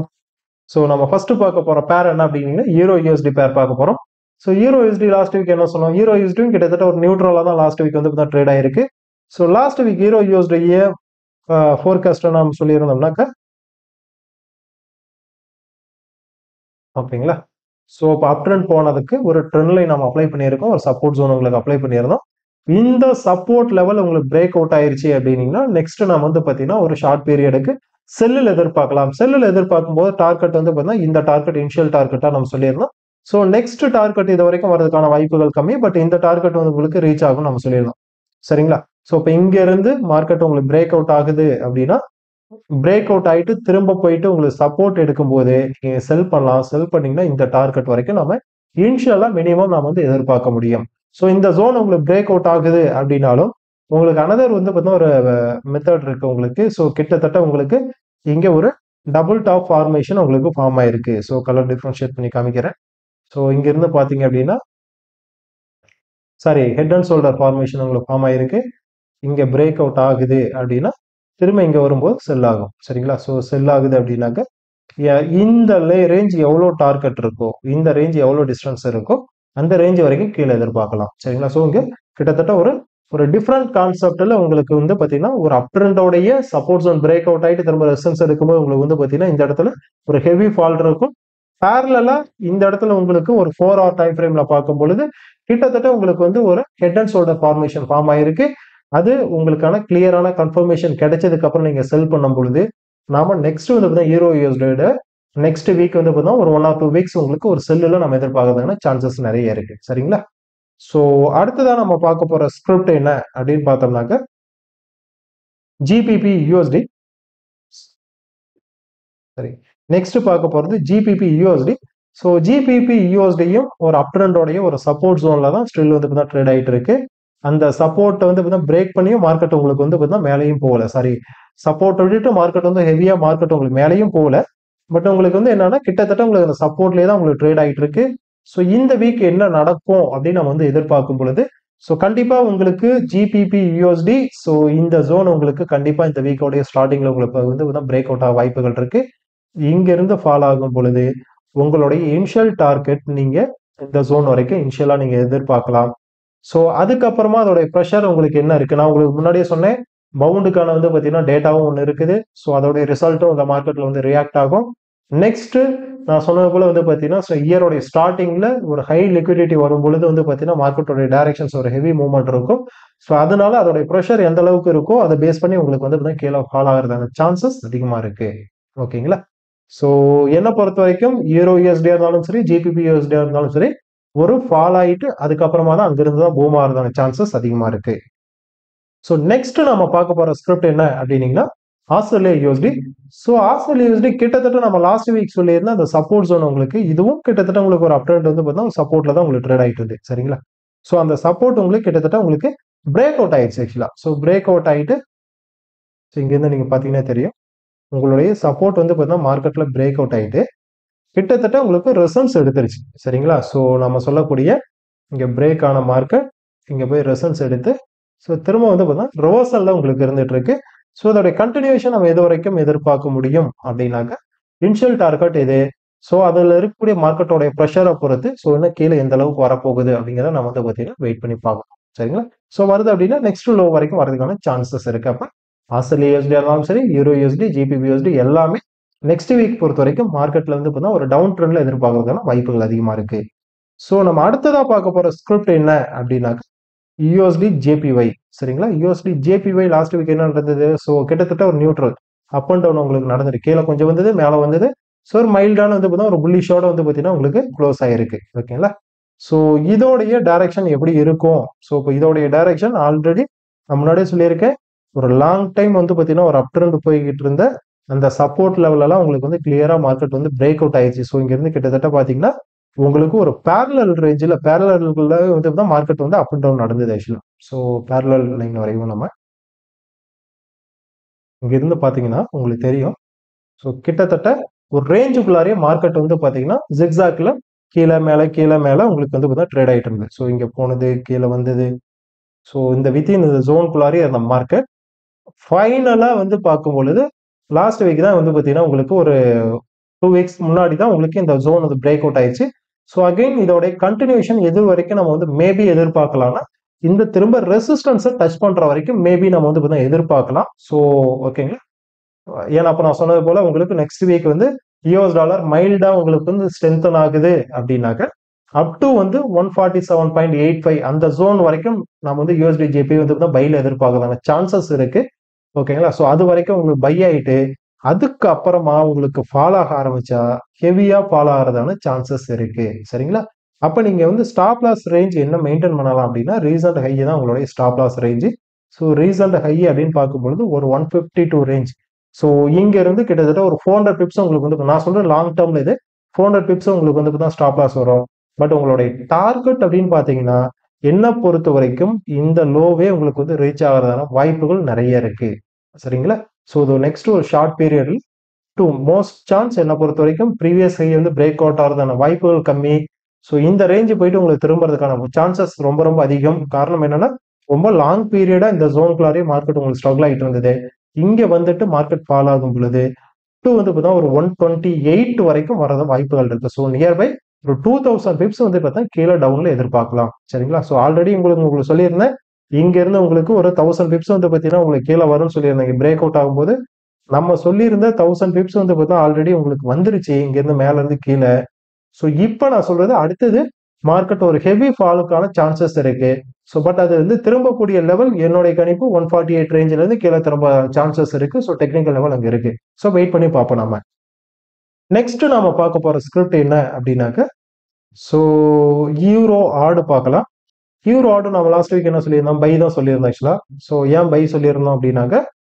ஸோ நம்ம ஃபர்ஸ்ட் பார்க்க போற பேர் என்ன அப்படிங்கன்னா யூரோ யூஎஸ்டி பேர் பார்க்க போறோம் so euro USD last week என்ன சொன்னோம் யூரோ யூஎஸ்டியும் கிட்டத்தட்ட ஒரு நியூட்ரலாக தான் லாஸ்ட் வீக் வந்து ட்ரேட் ஆயிருக்கு ஸோ லாஸ்ட் வீக் யூரோ யூஎஸ்டியே ஃபோர்காஸ்ட் நம்ம சொல்லியிருந்தோம்னாக்கா ஓகேங்களா ஸோ இப்போ அப் ட்ரெண்ட் போனதுக்கு ஒரு ட்ரெண்ட் லைன் நம்ம அப்ளை பண்ணியிருக்கோம் ஒரு சப்போர்ட் ஜோன் உங்களுக்கு அப்ளை பண்ணியிருந்தோம் இந்த சப்போர்ட் லெவல் உங்களுக்கு பிரேக் அவுட் ஆயிருச்சு அப்படின்னீங்கன்னா நெக்ஸ்ட் நம்ம வந்து பார்த்தீங்கன்னா ஒரு ஷார்ட் பீரியடுக்கு செல்லில் எதிர்பார்க்கலாம் செல்லில் எதிர்பார்க்கும் போது டார்கெட் வந்து பார்த்தீங்கன்னா இந்த டார்கெட் இனிஷியல் டார்கெட்டாக நம்ம சொல்லியிருந்தோம் ஸோ நெக்ஸ்ட் டார்கெட் இது வரைக்கும் வரதுக்கான வாய்ப்புகள் கம்மி பட் இந்த டார்கெட் வந்து உங்களுக்கு ரீச் ஆகும் நம்ம சொல்லியிருந்தோம் சரிங்களா ஸோ இப்போ இங்க இருந்து மார்க்கெட் உங்களுக்கு பிரேக் அவுட் ஆகுது அப்படின்னா பிரேக் அவுட் ஆயிட்டு திரும்ப போயிட்டு உங்களுக்கு சப்போர்ட் எடுக்கும்போது நீங்க செல் பண்ணலாம் செல் பண்ணீங்கன்னா இந்த டார்கெட் வரைக்கும் நம்ம இனிஷியலா மினிமம் நாம வந்து எதிர்பார்க்க முடியும் ஸோ இந்த ஜோன் உங்களுக்கு பிரேக் அவுட் ஆகுது அப்படின்னாலும் உங்களுக்கு அனதர் வந்து பார்த்தீங்கன்னா ஒரு மெத்தட் இருக்கு உங்களுக்கு ஸோ கிட்டத்தட்ட உங்களுக்கு இங்க ஒரு டபுள் டாப் ஃபார்மேஷன் உங்களுக்கு ஃபார்ம் ஆயிருக்கு ஸோ கலர் டிஃப்ரென்ஷியேட் பண்ணி காமிக்கிறேன் ஸோ இங்க இருந்து பாத்தீங்க அப்படின்னா sorry head and shoulder formation உங்களுக்கு ஃபார்ம் ஆயிருக்கு இங்க பிரேக் அவுட் ஆகுது அப்படின்னா திரும்ப இங்க வரும்போது செல் ஆகும் சரிங்களா ஸோ செல் ஆகுது அப்படின்னாக்க இந்த ரேஞ்ச் எவ்வளோ டார்கெட் இருக்கோ இந்த ரேஞ்ச் எவ்வளோ டிஸ்டன்ஸ் இருக்கோ அந்த ரேஞ்ச் வரைக்கும் கீழே எதிர்பார்க்கலாம் சரிங்களா ஸோ இங்க கிட்டத்தட்ட ஒரு ஒரு டிஃப்ரெண்ட் கான்செப்ட்ல உங்களுக்கு வந்து பாத்தீங்கன்னா ஒரு அப் ட்ரெண்டோடைய சப்போர்ட் ஜோன் பிரேக் அவுட் ஆயிட்டு திரும்ப ரெசன்ஸ் எடுக்கும்போது உங்களுக்கு வந்து பாத்தீங்கன்னா இந்த இடத்துல ஒரு ஹெவி ஃபால் இருக்கும் பேரலா இந்த இடத்துல உங்களுக்கு ஒரு ஃபோர் ஹவர் டைம் ஃப்ரேம்ல பார்க்கும் பொழுது கிட்டத்தட்ட உங்களுக்கு வந்து ஒரு head and shoulder formation form ஆயிருக்கு அது உங்களுக்கான கிளியரான கன்ஃபர்மேஷன் கிடைச்சதுக்கு அப்புறம் நீங்க செல் பண்ணும் பொழுது நாம நெக்ஸ்ட் வந்து பார்த்தீங்கன்னா ஹீரோ யூஎஸ்டோட நெக்ஸ்ட் வீக் வந்து பார்த்தீங்கன்னா ஒரு ஒன் ஆர் டூ வீக்ஸ் உங்களுக்கு ஒரு செல்லுல நம்ம எதிர்பார்க்கறதுக்கான சான்சஸ் நிறைய இருக்கு சரிங்களா ஸோ அடுத்ததான் நம்ம பார்க்க போற ஸ்கிரிப்ட் என்ன அப்படின்னு பார்த்தோம்னாக்க ஜிபிபி யூஎஸ்டி சரி நெக்ஸ்ட் பார்க்க போறது ஜிபிபி யூஎஸ்டி ஸோ ஜிபிபி யூஎஸ்டியும் ஒரு அப்ட்ரெண்டோடைய ஒரு சப்போர்ட் ஜோன்ல தான் ஸ்டில் வந்து பார்த்தீங்கன்னா ட்ரேட் ஆயிட்டு இருக்கு அந்த சப்போர்ட்டை வந்து பார்த்தீங்கன்னா பிரேக் பண்ணியும் மார்க்கெட் உங்களுக்கு வந்து பார்த்தீங்கன்னா மேலேயும் போகல சாரி சப்போர்ட் விட்டுட்டு மார்க்கெட் வந்து ஹெவியா மார்க்கெட் உங்களுக்கு மேலேயும் போகல பட் உங்களுக்கு வந்து என்னன்னா கிட்டத்தட்ட உங்களுக்கு அந்த சப்போர்ட்லேயே தான் உங்களுக்கு ட்ரேட் ஆகிட்டு இருக்கு ஸோ இந்த வீக் என்ன நடக்கும் அப்படின்னு நம்ம வந்து எதிர்பார்க்கும் பொழுது ஸோ கண்டிப்பா உங்களுக்கு ஜிபிபி யூஎஸ்டி ஸோ இந்த ஜோன் உங்களுக்கு கண்டிப்பா இந்த வீக்கோடைய ஸ்டார்டிங்ல உங்களுக்கு வந்து பிரேக் அவுட் ஆக வாய்ப்புகள் இருக்கு இங்க இருந்து ஃபால் ஆகும் பொழுது உங்களுடைய இனிஷியல் டார்கெட் நீங்க இந்த ஜோன் வரைக்கும் இனிஷியலா நீங்க எதிர்பார்க்கலாம் ஸோ அதுக்கப்புறமா அதோடைய ப்ரெஷர் உங்களுக்கு என்ன இருக்கு நான் உங்களுக்கு முன்னாடியே சொன்னேன் பவுண்டுக்கான வந்து பார்த்தீங்கன்னா டேட்டாவும் ஒன்று இருக்குது ஸோ அதோடைய ரிசல்ட்டும் இந்த மார்க்கெட்ல வந்து ரியாக்ட் ஆகும் நெக்ஸ்ட் நான் சொன்னது போல வந்து பார்த்தீங்கன்னா ஸோ இயரோடைய ஸ்டார்டிங்ல ஒரு ஹை லிக்விடிட்டி வரும் பொழுது வந்து பார்த்தீங்கன்னா மார்க்கெட்டோட டைரக்ஷன்ஸ் ஒரு ஹெவி மூவ்மெண்ட் இருக்கும் ஸோ அதனால அதோடைய ப்ரெஷர் எந்த அளவுக்கு இருக்கோ அதை பேஸ் பண்ணி உங்களுக்கு வந்து பார்த்தீங்கன்னா கீழே ஃபால் ஆகிறதான சான்சஸ் அதிகமாக இருக்கு ஓகேங்களா ஸோ என்னை பொறுத்த வரைக்கும் யூரோ யூஎஸ்டியா இருந்தாலும் சரி ஜிபிபி யூஎஸ்டியா இருந்தாலும் சரி ஒரு ஃபால் ஆகிட்டு அதுக்கப்புறமா தான் அங்கிருந்து தான் பூம் ஆகிறதான சான்சஸ் அதிகமாக இருக்கு ஸோ நெக்ஸ்ட் நம்ம பார்க்க போற ஸ்கிரிப்ட் என்ன அப்படின்னீங்கன்னா Australia USD so Australia USD கிட்டத்தட்ட நம்ம லாஸ்ட் வீக் சொல்லியிருந்த அந்த சப்போர்ட் ஜோன் உங்களுக்கு இதுவும் கிட்டத்தட்ட உங்களுக்கு ஒரு அப்டேட் வந்து பார்த்தீங்கன்னா சப்போர்ட்ல தான் உங்களுக்கு ட்ரேட் ஆகிட்டு இருந்து சரிங்களா ஸோ அந்த சப்போர்ட் உங்களுக்கு கிட்டத்தட்ட உங்களுக்கு பிரேக் அவுட் ஆயிடுச்சு ஆக்சுவலா ஸோ பிரேக் அவுட் ஆகிட்டு ஸோ இங்கேருந்து நீங்க பார்த்தீங்கன்னா தெரியும் உங்களுடைய சப்போர்ட் வந்து பார்த்தீங்கன்னா மார்க்கெட்ல பிரேக் அவுட் ஆகிட்டு கிட்டத்தட்ட உங்களுக்கு ரிசல்ட்ஸ் எடுத்துருச்சு சரிங்களா ஸோ நம்ம சொல்லக்கூடிய இங்கே பிரேக் ஆன மார்க்கெட் இங்கே போய் ரிசல்ட்ஸ் எடுத்து ஸோ திரும்ப வந்து பார்த்தீங்கன்னா ரிவர்சல்ல உங்களுக்கு இருந்துட்டு இருக்கு ஸோ அதோடைய கண்டினியூஷன் நம்ம எது வரைக்கும் எதிர்பார்க்க முடியும் அப்படின்னாக்க இனிஷியல் டார்கெட் இது ஸோ அதில் இருக்கக்கூடிய மார்க்கெட்டோடைய ப்ரெஷரை பொறுத்து ஸோ இன்னும் கீழே எந்த அளவுக்கு வரப்போகுது அப்படிங்கிறத நம்ம வந்து பார்த்தீங்கன்னா வெயிட் பண்ணி பார்க்கணும் சரிங்களா ஸோ வருது அப்படின்னா நெக்ஸ்ட் லோ வரைக்கும் வரதுக்கான சான்சஸ் இருக்கு அப்போ ஆஸ்திரேலியா யூஎஸ்டி இருந்தாலும் சரி யூரோ யூஎஸ்டி ஜிபிபி யூஎஸ்டி எல்லாமே நெக்ஸ்ட் வீக் பொறுத்த வரைக்கும் மார்க்கெட்ல வந்து பார்த்தீங்கன்னா ஒரு டவுன் ட்ரெண்ட்ல எதிர்பார்க்கறதுக்கான வாய்ப்புகள் அதிகமா இருக்கு ஸோ நம்ம அடுத்ததா பார்க்க போற ஸ்கிரிப்ட் என்ன அப்படின்னாக்க யூஎஸ்டி ஜேபிஒய் சரிங்களா யூஎஸ்டி ஜேபிஒய் லாஸ்ட் வீக் என்ன நடந்தது ஸோ கிட்டத்தட்ட ஒரு நியூட்ரல் அப் அண்ட் டவுன் உங்களுக்கு நடந்தது கீழே கொஞ்சம் வந்தது மேலே வந்தது ஸோ ஒரு மைல்டான வந்து பார்த்தீங்கன்னா ஒரு புல்லிஷோட வந்து பார்த்தீங்கன்னா உங்களுக்கு க்ளோஸ் ஆயிருக்கு ஓகேங்களா ஸோ இதோடைய டைரக்ஷன் எப்படி இருக்கும் ஸோ இப்போ இதோடைய டைரக்ஷன் ஆல்ரெடி நான் முன்னாடியே சொல்லியிருக்கேன் ஒரு லாங் டைம் வந்து பார்த்தீங்கன்னா ஒரு அப் ட்ரெண்ட் போய்கிட்டு இருந்த அந்த சப்போர்ட் லெவலெல்லாம் உங்களுக்கு வந்து கிளியரா மார்க்கெட் வந்து பிரேக் அவுட் ஆயிடுச்சு ஸோ இங்கிருந்து கிட்டத்தட்ட பார்த்தீங்கன்னா உங்களுக்கு ஒரு பேரலல் ரேஞ்சில் பேரலல்ல வந்து தான் மார்க்கெட் வந்து அப் அண்ட் டவுன் நடந்தது ஆக்சுவலாக ஸோ பேரலல் லைன் வரையும் நம்ம இங்கிருந்து பார்த்தீங்கன்னா உங்களுக்கு தெரியும் ஸோ கிட்டத்தட்ட ஒரு ரேஞ்சுக்குள்ளாரே மார்க்கெட் வந்து பார்த்தீங்கன்னா ஜிக்ஸாக்ல கீழே மேலே கீழே மேலே உங்களுக்கு வந்து பார்த்தீங்கன்னா ட்ரேட் ஆகிட்டு இருந்தது ஸோ இங்கே போனது கீழே வந்தது ஸோ இந்த வித்தின் இந்த ஜோனுக்குள்ளாரே அந்த மார்க்கெட் ஃபைனலாக வந்து பார்க்கும் பொழுது லாஸ்ட் வீக் தான் வந்து பார்த்தீங்கன்னா உங்களுக்கு ஒரு டூ வீக்ஸ் முன்னாடி தான் உங்களுக்கு இந்த ஜோன் வந்து பிரேக் அவுட் ஆயிடுச்சு ஸோ அகைன் இதோடைய கண்டினியூஷன் எது வரைக்கும் நம்ம வந்து மேபி எதிர்பார்க்கலாம்னா இந்த திரும்ப ரெசிஸ்டன்ஸை டச் பண்ற வரைக்கும் மேபி நம்ம வந்து பார்த்தீங்கன்னா எதிர்பார்க்கலாம் ஸோ ஓகேங்களா ஏன்னா அப்போ நான் சொன்னது போல உங்களுக்கு நெக்ஸ்ட் வீக் வந்து யூஎஸ் டாலர் மைல்டா உங்களுக்கு வந்து ஸ்ட்ரென்தன் ஆகுது அப்படின்னாக்க அப் டு வந்து one forty seven point eight five அந்த ஜோன் வரைக்கும் நம்ம வந்து யூஎஸ்டி ஜேபி வந்து பைல எதிர்பார்க்கலான சான்சஸ் இருக்கு ஓகேங்களா ஸோ அது வரைக்கும் உங்களுக்கு பை ஆயிட்டு அதுக்கு அப்புறமா உங்களுக்கு ஃபாலோ ஆக ஆரம்பிச்சா ஹெவியா ஃபாலோ ஆகிறதான சான்சஸ் இருக்கு சரிங்களா அப்ப நீங்க வந்து ஸ்டாப் லாஸ் ரேஞ்ச் என்ன மெயின்டைன் பண்ணலாம் அப்படின்னா ரீசன்ட் ஹை தான் உங்களுடைய stop loss range so recent high அப்படின்னு பார்க்கும்பொழுது ஒரு one fifty two range so இங்க இருந்து கிட்டத்தட்ட ஒரு ஃபோர் ஹண்ட்ரட் பிப்ஸ் உங்களுக்கு வந்து நான் சொல்றேன் லாங் டேர்ம்ல இது ஃபோர் ஹண்ட்ரட் பிப்ஸ் உங்களுக்கு வந்து தான் ஸ்டாப் லாஸ் வரும் பட் உங்களுடைய டார்கெட் அப்படின்னு பாத்தீங்கன்னா என்ன பொறுத்த வரைக்கும் இந்த லோவே உங்களுக்கு வந்து ரீச் ஆகிறதான வாய்ப்புகள் நிறைய இருக்கு சரிங்களா ஸோ இது நெக்ஸ்ட் ஒரு ஷார்ட் பீரியட்ல டு மோஸ்ட் சான்ஸ் என்னை பொறுத்த வரைக்கும் ப்ரீவியஸ் ஹை வந்து பிரேக் அவுட் ஆகிறதான வாய்ப்புகள் கம்மி ஸோ இந்த ரேஞ்சு போயிட்டு உங்களுக்கு திரும்புறதுக்கான சான்சஸ் ரொம்ப ரொம்ப அதிகம் காரணம் என்னன்னா ரொம்ப லாங் பீரியடா இந்த ஜோன்குள்ளாரே மார்க்கெட் உங்களுக்கு ஸ்ட்ரகிள் ஆகிட்டு இருந்தது இங்க வந்துட்டு மார்க்கெட் ஃபால் ஆகும் பொழுது டூ வந்து பார்த்தா ஒரு ஒன் டுவெண்ட்டி எயிட் வரைக்கும் வரத வாய்ப்புகள் இருக்கு ஸோ நியர்பை ஒரு டூ தௌசண்ட் பிப்ஸ் வந்து பார்த்தா கீழே டவுன்ல எதிர்பார்க்கலாம் சரிங்களா ஸோ ஆல்ரெடி உங்களுக்கு உங்களுக்கு சொல்லியிருந்தேன் இங்க இருந்து உங்களுக்கு ஒரு தௌசண்ட் பிப்ஸ் வந்து பார்த்தீங்கன்னா உங்களுக்கு கீழே வரும்னு சொல்லியிருந்தேன் பிரேக் அவுட் ஆகும்போது நம்ம சொல்லியிருந்த தௌசண்ட் பிப்ஸ் வந்து பார்த்தா ஆல்ரெடி உங்களுக்கு வந்துருச்சு இங்க இருந்து மேல இருந்து கீழே ஸோ இப்போ நான் சொல்றது அடுத்தது மார்க்கெட் ஒரு ஹெவி ஃபாலுக்கான சான்சஸ் இருக்கு ஸோ பட் அது வந்து திரும்பக்கூடிய லெவல் என்னுடைய கணிப்பு ஒன் ஃபார்ட்டி எயிட் ரேஞ்சில இருந்து கீழே திரும்ப சான்சஸ் இருக்கு ஸோ டெக்னிக்கல் லெவல் அங்கே இருக்கு ஸோ வெயிட் பண்ணி பார்ப்போம் நம்ம நெக்ஸ்ட் நாம பார்க்க போற ஸ்கிரிப்ட் என்ன அப்படின்னாக்க ஸோ யூரோ ஆடு பார்க்கலாம் யூரோ ஆடு நம்ம லாஸ்ட் வீக் என்ன சொல்லியிருந்தோம் பை தான் சொல்லியிருந்தோம் ஆக்சுவலா ஸோ ஏன் பை சொல்லியிருந்தோம் அப்படின்னாக்க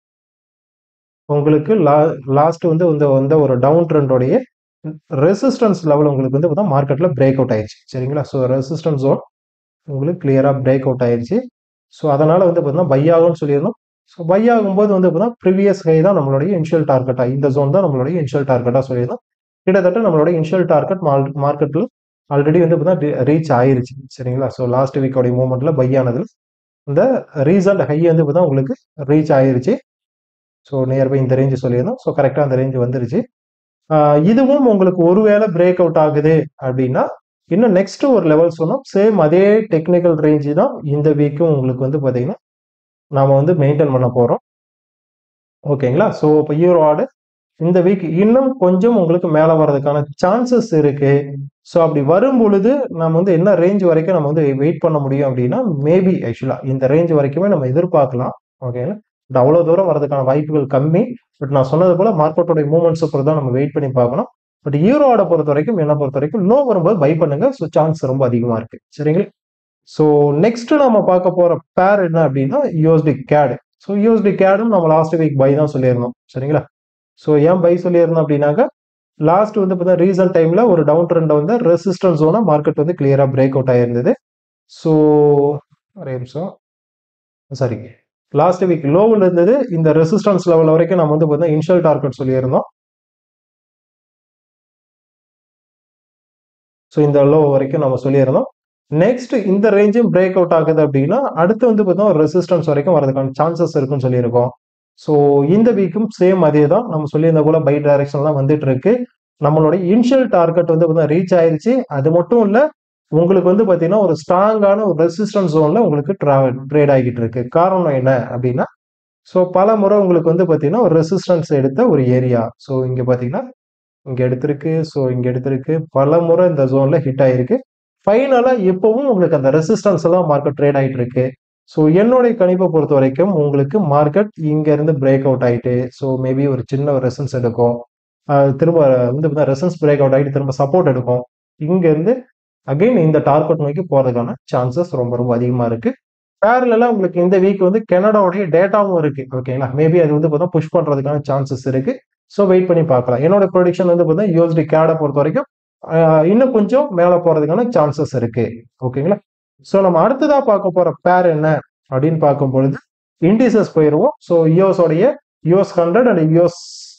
உங்களுக்கு லா லாஸ்ட் வந்து இந்த வந்து ஒரு டவுன் ட்ரெண்டோடைய ரெசிஸ்டன்ஸ் லெவல் உங்களுக்கு வந்து பார்த்தா மார்க்கெட்ல பிரேக் அவுட் ஆயிடுச்சு சரிங்களா ஸோ ரெசிஸ்டன்ஸ் ஜோன் உங்களுக்கு கிளியரா பிரேக் அவுட் ஆயிடுச்சு ஸோ அதனால வந்து பார்த்தீங்கன்னா பை ஆகும்னு சொல்லியிருந்தோம் ஸோ பை ஆகும்போது வந்து பார்த்தீங்கன்னா ப்ரீவியஸ் ஹை தான் நம்மளுடைய இனிஷியல் டார்கெட்டா இந்த ஜோன் தான் நம்மளுடைய இனிஷியல் டார்கெட்டா சொல்லியிருந்தோம் கிட்டத்தட்ட நம்மளுடைய இனிஷியல் டார்கெட் மார்க்கெட்டில் ஆல்ரெடி வந்து பார்த்தீங்கன்னா ரீச் ஆயிருச்சு சரிங்களா ஸோ லாஸ்ட் வீக்கோடைய மூமெண்ட்ல பை ஆனதுல இந்த ரீசன்ட் ஹை வந்து பார்த்தா உங்களுக்கு ரீச் ஆயிருச்சு ஸோ நியர்பை இந்த ரேஞ்சு சொல்லியிருந்தோம் ஸோ கரெக்டாக அந்த ரேஞ்சு வந்துருச்சு இதுவும் உங்களுக்கு ஒருவேளை பிரேக் அவுட் ஆகுது அப்படின்னா இன்னும் நெக்ஸ்ட் ஒரு லெவல் சொன்னோம் சேம் அதே டெக்னிக்கல் ரேஞ்சு தான் இந்த வீக்கும் உங்களுக்கு வந்து பார்த்தீங்கன்னா நாம வந்து மெயின்டைன் பண்ண போறோம் ஓகேங்களா ஸோ இப்போ யூரோ ஆடு இந்த வீக் இன்னும் கொஞ்சம் உங்களுக்கு மேலே வர்றதுக்கான சான்சஸ் இருக்கு ஸோ அப்படி வரும் பொழுது நம்ம வந்து என்ன ரேஞ்ச் வரைக்கும் நம்ம வந்து வெயிட் பண்ண முடியும் அப்படின்னா மேபி ஆக்சுவலா இந்த ரேஞ்ச் வரைக்குமே நம்ம எதிர்பார்க்கலாம் ஓகேங்களா பட் அவ்வளோ தூரம் வரதுக்கான வாய்ப்புகள் கம்மி பட் நான் சொன்னது போல மார்க்கெட்டோட மூவ்மெண்ட்ஸ் அப்புறம் தான் நம்ம வெயிட் பண்ணி பார்க்கணும் பட் ஈரோட பொறுத்த வரைக்கும் என்ன பொறுத்த வரைக்கும் லோ வரும்போது பை பண்ணுங்க ஸோ சான்ஸ் ரொம்ப அதிகமா இருக்கு சரிங்களா ஸோ நெக்ஸ்ட் நம்ம பார்க்க போற பேர் என்ன அப்படின்னா யூஎஸ்டி கேடு ஸோ யூஎஸ்டி கேடும் நம்ம லாஸ்ட் வீக் பை தான் சொல்லியிருந்தோம் சரிங்களா ஸோ ஏன் பை சொல்லியிருந்தோம் அப்படின்னாக்க லாஸ்ட் வந்து பார்த்தா ரீசன்ட் டைம்ல ஒரு டவுன் ட்ரெண்ட் வந்து ரெசிஸ்டன்ஸ் ஜோனா மார்க்கெட் வந்து கிளியரா பிரேக் அவுட் ஆயிருந்தது ஸோ ஒரே நிமிஷம் சாரி லாஸ்ட் வீக் லோவில் இருந்தது இந்த ரெசிஸ்டன்ஸ் லெவல் வரைக்கும் நம்ம வந்து பார்த்தீங்கன்னா இனிஷியல் டார்கெட் சொல்லியிருந்தோம் ஸோ இந்த லோ வரைக்கும் நம்ம சொல்லியிருந்தோம் நெக்ஸ்ட் இந்த ரேஞ்சும் பிரேக் அவுட் ஆகுது அப்படின்னா அடுத்து வந்து பார்த்தீங்கன்னா ஒரு ரெசிஸ்டன்ஸ் வரைக்கும் வரதுக்கான சான்சஸ் இருக்குன்னு சொல்லியிருக்கோம் ஸோ இந்த வீக்கும் சேம் அதே தான் நம்ம சொல்லியிருந்த போல பை டைரக்ஷன் தான் வந்துட்டு இருக்கு நம்மளோட இனிஷியல் டார்கெட் வந்து பார்த்தீங்கன்னா ரீச் ஆயிருச்சு அது மட்டும் இல்லை உங்களுக்கு வந்து பார்த்தீங்கன்னா ஒரு ஸ்ட்ராங்கான ஒரு ரெசிஸ்டன்ஸ் ஜோன்ல உங்களுக்கு ட்ராவல் ட்ரேட் ஆகிட்டு இருக்கு காரணம் என்ன அப்படின்னா ஸோ பல முறை உங்களுக்கு வந்து பார்த்தீங்கன்னா ஒரு ரெசிஸ்டன்ஸ் எடுத்த ஒரு ஏரியா ஸோ இங்கே பார்த்தீங்கன்னா இங்கே எடுத்திருக்கு ஸோ இங்கே எடுத்திருக்கு பல முறை இந்த ஜோன்ல ஹிட் ஆயிருக்கு ஃபைனலாக இப்போவும் உங்களுக்கு அந்த ரெசிஸ்டன்ஸ் எல்லாம் மார்க்கெட் ட்ரேட் ஆகிட்டு இருக்கு ஸோ என்னுடைய கணிப்பை பொறுத்த வரைக்கும் உங்களுக்கு மார்க்கெட் இங்க இருந்து பிரேக் அவுட் ஆயிட்டு ஸோ மேபி ஒரு சின்ன ஒரு ரெசன்ஸ் எடுக்கும் ஆஹ் திரும்ப வந்து ரெசன்ஸ் பிரேக் அவுட் ஆகிட்டு திரும்ப சப்போர்ட் எடுக்கும் இங்க இருந்து அகைன் இந்த டார்கெட் நோக்கி போறதுக்கான சான்சஸ் ரொம்ப ரொம்ப அதிகமா இருக்கு பேரலாம் உங்களுக்கு இந்த வீக் வந்து கனடாவுடைய டேட்டாவும் இருக்கு ஓகேங்களா மேபி அது வந்து பார்த்தா புஷ் பண்றதுக்கான சான்சஸ் இருக்கு ஸோ வெயிட் பண்ணி பார்க்கலாம் என்னோட ப்ரொடிக்ஷன் வந்து பார்த்தா யூஎஸ்டி கேடை பொறுத்த வரைக்கும் ஆஹ் இன்னும் கொஞ்சம் மேலே போறதுக்கான சான்சஸ் இருக்கு ஓகேங்களா ஸோ நம்ம அடுத்ததா பார்க்க போற பேர் என்ன அப்படின்னு பார்க்கும் பொழுது இண்டிசஸ் போயிடுவோம் ஸோ யூஎஸோடைய US hundred and US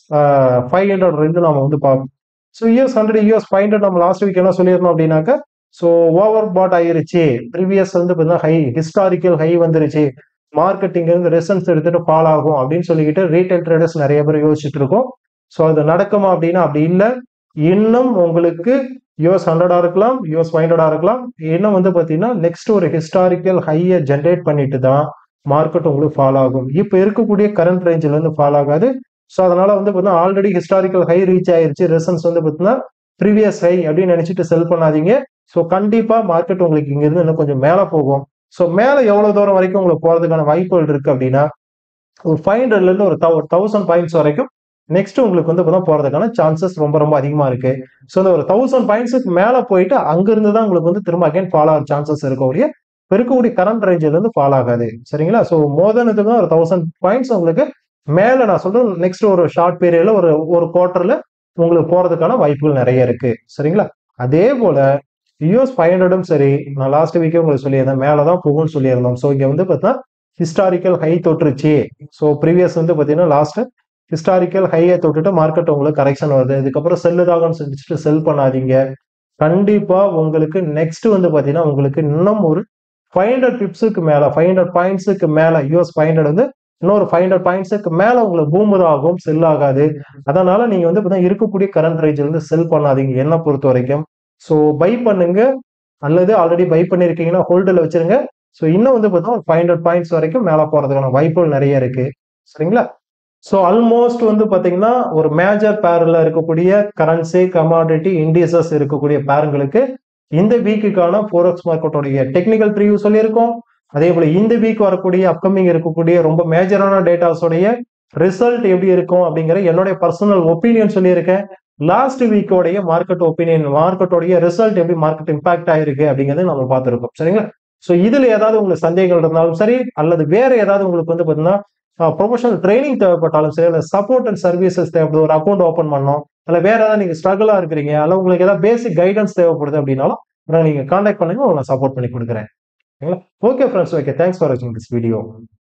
five hundred ரெண்டு நம்ம வந்து பார்ப்போம் so US hundred US five hundred நம்ம லாஸ்ட் வீக் என்ன சொல்லியிருந்தோம் அப்படின்னாக்க ஸோ ஓவர் பாட் ஆயிருச்சு ப்ரீவியஸ் வந்து பார்த்தீங்கன்னா ஹை ஹிஸ்டாரிக்கல் ஹை வந்துருச்சு மார்க்கெட்டிங் இருந்து ரெசன்ஸ் எடுத்துட்டு ஃபால் ஆகும் அப்படின்னு சொல்லிக்கிட்டு ரீட்டைல் ட்ரேடர்ஸ் நிறைய பேர் யோசிச்சுட்டு இருக்கோம் ஸோ அது நடக்குமா அப்படின்னா அப்படி இல்லை இன்னும் உங்களுக்கு யூஎஸ் ஹண்ட்ரடா இருக்கலாம் யூஎஸ் ஃபைவ் ஹண்ட்ரடா இருக்கலாம் இன்னும் வந்து பார்த்தீங்கன்னா நெக்ஸ்ட் ஒரு ஹிஸ்டாரிக்கல் ஹையை ஜென்ரேட் பண்ணிட்டு தான் மார்க்கெட் உங்களுக்கு ஃபால் ஆகும் இப்போ இருக்கக்கூடிய கரண்ட் ரேஞ்சில் இருந்து ஃபால் ஆகாது ஸோ அதனால வந்து பார்த்தீங்கன்னா ஆல்ரெடி ஹிஸ்டாரிக்கல் ஹை ரீச் ஆயிருச்சு ரெசன்ஸ் வந்து பார்த்தீங்கன்னா ப்ரீவியஸ் ஹை அப்படின்னு நினைச்சிட்டு செல் பண்ணாதீங்க ஸோ கண்டிப்பா மார்க்கெட் உங்களுக்கு இங்கிருந்து இன்னும் கொஞ்சம் மேலே போகும் ஸோ மேலே எவ்வளோ தூரம் வரைக்கும் உங்களுக்கு போகிறதுக்கான வாய்ப்புகள் இருக்கு அப்படின்னா ஒரு ஃபைவ் ஹண்ட்ரட்லேருந்து ஒரு தௌ தௌசண்ட் பாயிண்ட்ஸ் வரைக்கும் நெக்ஸ்ட் உங்களுக்கு வந்து இப்போ போகிறதுக்கான சான்சஸ் ரொம்ப ரொம்ப அதிகமாக இருக்கு ஸோ இந்த ஒரு தௌசண்ட் பாயிண்ட்ஸுக்கு மேலே போயிட்டு அங்கிருந்து தான் உங்களுக்கு வந்து திரும்ப அகைன் ஃபாலோ ஆக சான்சஸ் இருக்கக்கூடிய பெருக்கக்கூடிய கரண்ட் ரேஞ்சில் இருந்து ஃபாலோ ஆகாது சரிங்களா ஸோ மோதனத்துக்கு தான் ஒரு தௌசண்ட் பாயிண்ட்ஸ் உங்களுக்கு மேலே நான் சொல்றேன் நெக்ஸ்ட் ஒரு ஷார்ட் பீரியட்ல ஒரு ஒரு குவார்டர்ல உங்களுக்கு போறதுக்கான வாய்ப்புகள் நிறைய இருக்கு சரிங்களா அதே போல யூஎஸ் ஃபைவ் ஹண்ட்ரடும் சரி நான் லாஸ்ட் வீக்கே உங்களுக்கு சொல்லியிருந்தேன் மேலே தான் போகும்னு சொல்லியிருந்தோம் ஸோ இங்கே வந்து பார்த்தீங்கன்னா ஹிஸ்டாரிக்கல் ஹை தொட்டுருச்சு ஸோ ப்ரீவியஸ் வந்து பார்த்தீங்கன்னா லாஸ்ட் ஹிஸ்டாரிக்கல் ஹையை தொட்டுட்டு மார்க்கெட் உங்களுக்கு கரெக்ஷன் வருது இதுக்கப்புறம் செல்லுதாகன்னு செஞ்சுட்டு செல் பண்ணாதீங்க கண்டிப்பா உங்களுக்கு நெக்ஸ்ட் வந்து பார்த்தீங்கன்னா உங்களுக்கு இன்னும் ஒரு ஃபைவ் ஹண்ட்ரட் பிப்ஸுக்கு மேலே ஃபைவ் ஹண்ட்ரட் பாயிண்ட்ஸுக்கு மேலே யூஎஸ் ஃபைவ் ஹண்ட்ரட் வந்து இன்னொரு ஃபைவ் ஹண்ட்ரட் பாயிண்ட்ஸுக்கு மேலே உங்களுக்கு பூமர் ஆகும் செல் ஆகாது அதனால நீங்க வந்து பார்த்தீங்கன்னா இருக்கக்கூடிய கரண்ட் ரேஞ்சில் இருந்து செல் பண்ணாதீங்க என்ன பொறுத்த வரைக்கும் ஸோ பை பண்ணுங்க அல்லது ஆல்ரெடி பை பண்ணியிருக்கீங்கன்னா ஹோல்டில் வச்சிருங்க ஸோ இன்னும் வந்து பார்த்தீங்கன்னா ஃபைவ் ஹண்ட்ரட் பாயிண்ட்ஸ் வரைக்கும் மேலே போகிறதுக்கான வாய்ப்புகள் நிறைய இருக்கு சரிங்களா ஸோ ஆல்மோஸ்ட் வந்து பார்த்தீங்கன்னா ஒரு மேஜர் பேரில் இருக்கக்கூடிய கரன்சி கமாடிட்டி இண்டிசஸ் இருக்கக்கூடிய பேருங்களுக்கு இந்த வீக்குக்கான ஃபோரக்ஸ் மார்க்கெட்டோடைய டெக்னிக்கல் ப்ரிவியூ சொல்லியிருக்கோம் அதே போல இந்த வீக் வரக்கூடிய அப்கமிங் இருக்கக்கூடிய ரொம்ப மேஜரான டேட்டாஸோடைய ரிசல்ட் எப்படி இருக்கும் அப்படிங்கிற என்னுடைய பர்சனல் ஒப்பீனியன் சொல்லியிருக்கேன் லாஸ்ட் வீக்கோடைய மார்க்கெட் ஒப்பீனியன் மார்க்கெட்டோடைய ரிசல்ட் எப்படி மார்க்கெட் இம்பாக்ட் ஆயிருக்கு அப்படிங்கறத நம்ம பார்த்துருக்கோம் சரிங்களா ஸோ இதுல ஏதாவது உங்களுக்கு சந்தேகங்கள் இருந்தாலும் சரி அல்லது வேற ஏதாவது உங்களுக்கு வந்து பார்த்தீங்கன்னா ப்ரொஃபஷனல் ட்ரைனிங் தேவைப்பட்டாலும் சரி இல்லை சப்போர்ட் அண்ட் சர்வீசஸ் தேவைப்படுது ஒரு அக்கௌண்ட் ஓப்பன் பண்ணோம் இல்லை வேற ஏதாவது நீங்க ஸ்ட்ரகிளா இருக்கிறீங்க அல்ல உங்களுக்கு ஏதாவது பேசிக் கைடன்ஸ் தேவைப்படுது அப்படின்னாலும் நீங்க கான்டாக்ட் பண்ணுங்க உங்களுக்கு நான் சப்போர்ட் பண்ணி கொடுக்குறேன் okay friends okay thanks for வாட்சிங் திஸ் வீடியோ